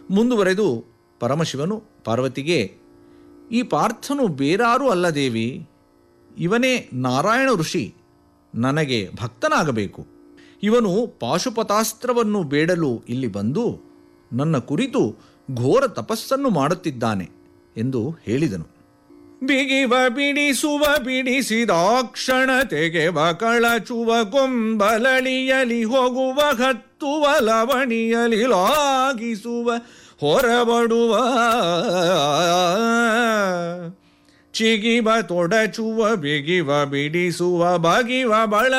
ಮುಂದುವರೆದು ಪರಮಶಿವನು ಪಾರ್ವತಿಗೆ ಈ ಪಾರ್ಥನು ಬೇರಾರೂ ಅಲ್ಲ ದೇವಿ ಇವನೇ ನಾರಾಯಣ ಋಷಿ ನನಗೆ ಭಕ್ತನಾಗಬೇಕು ಇವನು ಪಾಶುಪತಾಸ್ತ್ರವನ್ನು ಬೇಡಲು ಇಲ್ಲಿ ಬಂದು ನನ್ನ ಕುರಿತು ಘೋರ ತಪಸ್ಸನ್ನು ಮಾಡುತ್ತಿದ್ದಾನೆ ಎಂದು ಹೇಳಿದನು ಬಿಗಿವ ಬಿಡಿಸುವ ಬಿಡಿಸಿದ ಕ್ಷಣ ತೆಗೆವ ಕಳಚುವ ಕೊಂಬಲಳಿಯಲಿ ಹೋಗುವ ಹತ್ತುವ ಲವಣಿಯಲಿ ಲಾಗಿಸುವ ಹೊರಬಡುವ ಚಿಗಿವ ತೊಡಚುವ ಬಿಗಿವ ಬಿಡಿಸುವ ಬಗಿವ ಬಳ